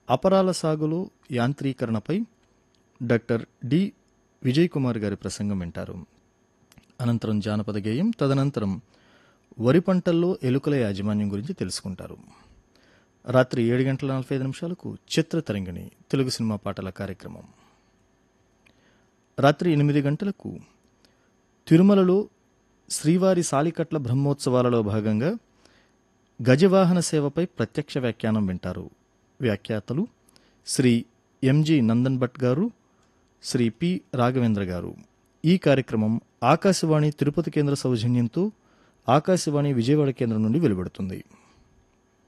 అపరాల సాగులో యాంత్రీకరణపై doctor D Vijay Kumar గారి ప్రసంగం వింటారు అనంతరం జానపద గేయం తదనంతరం వరి పంటల్లో ఎలుకల యాజమాన్యం గురించి తెలుసుకుంటారు రాత్రి ఏడు గంటల నలభై ఐదు నిమిషాలకు చిత్ర తరంగిణి తెలుగు సినిమా పాటల కార్యక్రమం రాత్రి ఎనిమిది గంటలకు తిరుమలలో శ్రీవారి సాలికట్ల బ్రహ్మోత్సవాలలో భాగంగా గజవాహన సేవపై ప్రత్యక్ష వ్యాఖ్యానం వింటారు వ్యాఖ్యాతలు శ్రీ ఎంజి నందన్ భట్ గారు శ్రీ పి రాఘవేంద్ర గారు ఈ కార్యక్రమం ఆకాశవాణి తిరుపతి కేంద్ర సౌజన్యంతో ఆకాశవాణి విజయవాడ కేంద్రం నుండి వెలువడుతుంది